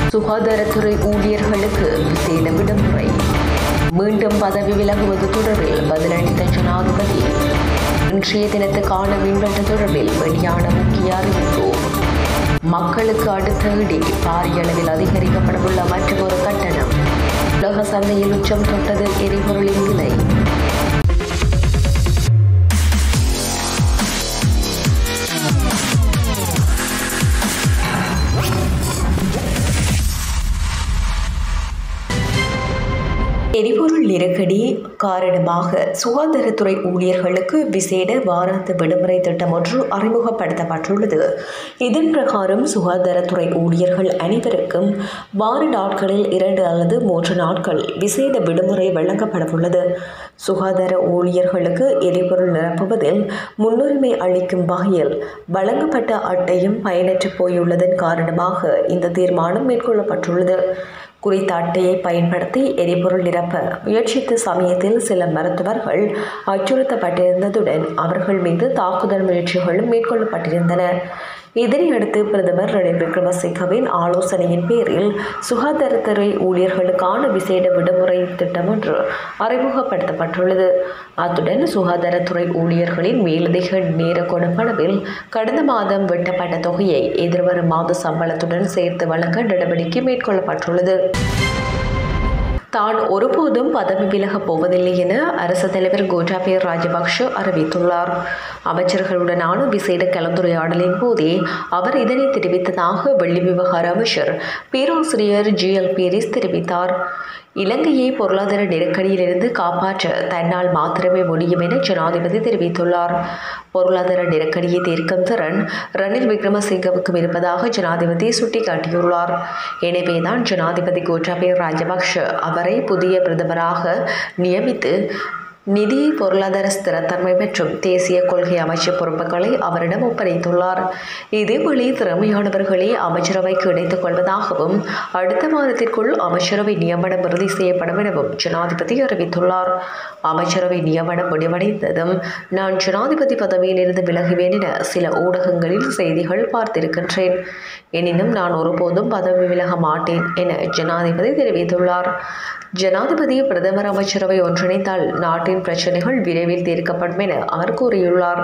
சுகாதாரத்துறை ஊழியர்களுக்கு விசேட விடுமுறை மீண்டும் பதவி விலகுவது தொடர்பில் பதிலளித்த ஜனாதிபதி இன்றைய தினத்துக்கான மின்வெட்டு தொடர்பில் வெளியான முக்கிய அறிவிப்பு மக்களுக்கு அடுத்த இடி பாரிய அளவில் அதிகரிக்கப்படவுள்ள மற்றொரு கட்டணம் உலக சந்தையில் உச்சம் தொட்டது எரிபொருளின் விலை எரிபொருள் நெருக்கடி காரணமாக சுகாதாரத்துறை ஊழியர்களுக்கு விசேட வாராந்த விடுமுறை திட்டம் ஒன்று அறிமுகப்படுத்தப்பட்டுள்ளது இதன் பிரகாரம் சுகாதாரத்துறை ஊழியர்கள் அனைவருக்கும் வார நாட்களில் இரண்டு அல்லது மூன்று நாட்கள் விசேட விடுமுறை வழங்கப்படவுள்ளது சுகாதார ஊழியர்களுக்கு எரிபொருள் நிரப்புவதில் முன்னுரிமை அளிக்கும் வகையில் வழங்கப்பட்ட அட்டையும் பயனற்று போயுள்ளதன் காரணமாக இந்த தீர்மானம் மேற்கொள்ளப்பட்டுள்ளது குறித்த அட்டையை பயன்படுத்தி எரிபொருள் நிரப்ப முயற்சித்த சமயத்தில் சில மருத்துவர்கள் அச்சுறுத்தப்பட்டிருந்ததுடன் அவர்கள் மீது தாக்குதல் முயற்சிகளும் மேற்கொள்ளப்பட்டிருந்தன இதனையடுத்து பிரதமர் ரணில் விக்ரமசிங்கவின் ஆலோசனையின் பேரில் சுகாதாரத்துறை ஊழியர்களுக்கான விசேட விடுமுறை திட்டம் ஒன்று அறிமுகப்படுத்தப்பட்டுள்ளது அத்துடன் சுகாதாரத்துறை ஊழியர்களின் மேலதிக நேர கொடுப்பனவில் கடந்த மாதம் வெட்டப்பட்ட தொகையை எதிர்வரும் மாத சம்பளத்துடன் சேர்த்து வழங்க நடவடிக்கை மேற்கொள்ளப்பட்டுள்ளது தான் ஒருபோதும் பதவி விலகப் போவதில்லை என அரசு தலைவர் கோட்டாபய ராஜபக்ஷ அறிவித்துள்ளார் அமைச்சர்களுடனான விசேட கலந்துரையாடலின் போதே அவர் இதனை தெரிவித்ததாக வெள்ளி விவகார அமைச்சர் பேராசிரியர் ஜி எல் பீரிஸ் தெரிவித்தார் இலங்கையை பொருளாதார நெருக்கடியிலிருந்து காப்பாற்ற தன்னால் மாத்திரமே முடியும் என ஜனாதிபதி தெரிவித்துள்ளார் பொருளாதார நெருக்கடியை தீர்க்கும் திறன் ரணில் விக்ரமசிங்கவுக்கும் இருப்பதாக ஜனாதிபதி சுட்டிக்காட்டியுள்ளார் எனவேதான் ஜனாதிபதி கோட்டாபய ராஜபக்ஷ அவரை புதிய பிரதமராக நியமித்து நிதி பொருளாதார ஸ்திரத்தன்மை மற்றும் தேசிய கொள்கை அமைச்சு பொறுப்புகளை அவரிடம் ஒப்படைத்துள்ளார் இதேவழி திறமையானவர்களை அமைச்சரவைக்கு இணைத்துக் கொள்வதாகவும் அடுத்த மாதத்திற்குள் அமைச்சரவை நியமனம் இறுதி செய்யப்படும் எனவும் ஜனாதிபதி அறிவித்துள்ளார் அமைச்சரவை நியமனம் முடிவடைந்ததும் நான் ஜனாதிபதி பதவியிலிருந்து விலகுவேன் என சில ஊடகங்களில் செய்திகள் பார்த்திருக்கின்றேன் எனினும் நான் ஒருபோதும் பதவி விலக மாட்டேன் என ஜனாதிபதி தெரிவித்துள்ளார் ஜனாதிபதி பிரதமர் அமைச்சரவை ஒன்றிணைந்தால் நாட்டின் பிரச்சனைகள் விரைவில் தீர்க்கப்படும் என அவர் கூறியுள்ளார்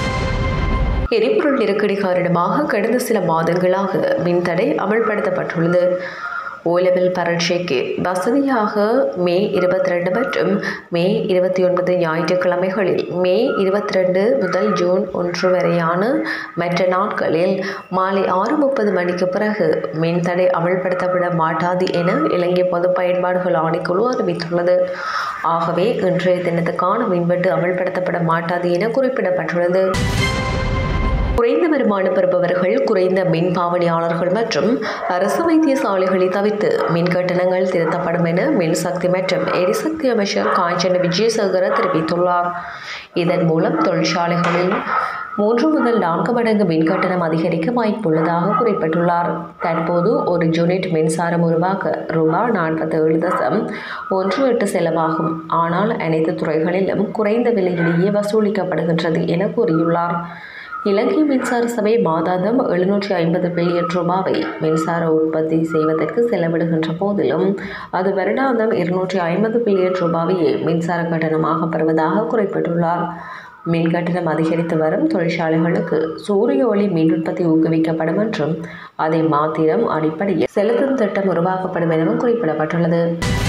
எரிபொருள் நெருக்கடி காரணமாக கடந்த சில மாதங்களாக மின்தடை அமல்படுத்தப்பட்டுள்ளது ஓலெவல் பரீட்சைக்கு வசதியாக மே இருபத்தி ரெண்டு மற்றும் மே இருபத்தி ஒன்பது ஞாயிற்றுக்கிழமைகளில் மே இருபத்தி ரெண்டு முதல் ஜூன் ஒன்று வரையான மற்ற நாட்களில் மாலை ஆறு முப்பது மணிக்கு பிறகு மின்தடை அமல்படுத்தப்பட மாட்டாது என இலங்கை பொது பயன்பாடுகள் ஆணைக்குழு அறிவித்துள்ளது ஆகவே இன்றைய தினத்துக்கான மின்வெட்டு அமல்படுத்தப்பட மாட்டாது என குறிப்பிடப்பட்டுள்ளது குறைந்த வருமானம் பெறுபவர்கள் குறைந்த மின் பாவனையாளர்கள் மற்றும் அரசு வைத்தியசாலைகளை தவிர்த்து மின் கட்டணங்கள் திருத்தப்படும் என மின்சக்தி மற்றும் எரிசக்தி அமைச்சர் காஞ்சன விஜயசேகர தெரிவித்துள்ளார் இதன் மூலம் தொழிற்சாலைகளில் மூன்று முதல் நான்கு மடங்கு மின் கட்டணம் அதிகரிக்க வாய்ப்புள்ளதாக குறிப்பிட்டுள்ளார் தற்போது ஒரு யூனிட் மின்சாரம் உருவாக்க ரூபாய் நாற்பத்தி ஏழு தசம் ஒன்று எட்டு செலவாகும் ஆனால் அனைத்து துறைகளிலும் குறைந்த விலையிலேயே வசூலிக்கப்படுகின்றது என கூறியுள்ளார் இலங்கை மின்சார சபை மாதாந்தம் எழுநூற்றி ஐம்பது பில்லியன் ரூபாவை மின்சார உற்பத்தி செய்வதற்கு செலவிடுகின்ற போதிலும் அது வருடாந்தம் இருநூற்றி ஐம்பது பில்லியன் ரூபாவையே மின்சார கட்டணமாக பெறுவதாக குறிப்பிட்டுள்ளார் மின் கட்டணம் அதிகரித்து வரும் தொழிற்சாலைகளுக்கு சூரிய ஒளி மின் உற்பத்தி ஊக்குவிக்கப்படும் என்றும் அதை மாத்திரம் அடிப்படையில் செலுத்தும் திட்டம் உருவாக்கப்படும் எனவும் குறிப்பிடப்பட்டுள்ளது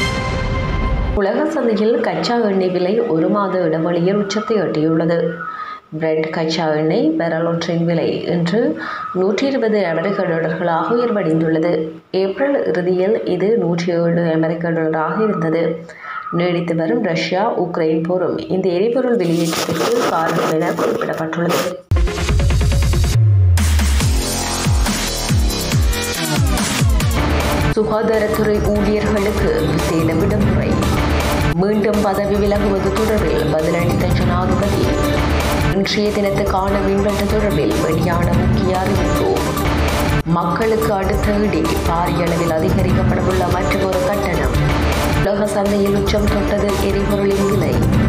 உலக சந்தையில் கச்சா எண்ணெய் விலை ஒரு மாத இடைவெளியில் உச்சத்தை எட்டியுள்ளது பிரெட் கச்சா எண்ணெய் பெரல் ஒன்றின் விலை இன்று நூற்றி இருபது அமெரிக்க டாலர்களாக உயர்வடைந்துள்ளது ஏப்ரல் இறுதியில் இது நூற்றி ஏழு அமெரிக்க டாலராக இருந்தது நீடித்து வரும் ரஷ்யா உக்ரைன் போரும் இந்த எரிபொருள் வெளியேற்றத்திற்கு காரணம் என குறிப்பிடப்பட்டுள்ளது சுகாதாரத்துறை ஊழியர்களுக்கு விசேட விடுமுறை மீண்டும் பதவி விலகுவது தொடர்பில் பதிலளித்த ஜனாதிபதி இன்றைய தினத்துக்கான மின்வெட்டு தொடர்பில் வெளியான முக்கிய அறிவிப்பு மக்களுக்கு அடுத்த இடி பாரிய அளவில் அதிகரிக்கப்படவுள்ள மற்றொரு கட்டணம் உலக சந்தையில் உச்சம் தொட்டது எரிபொருளின் விலை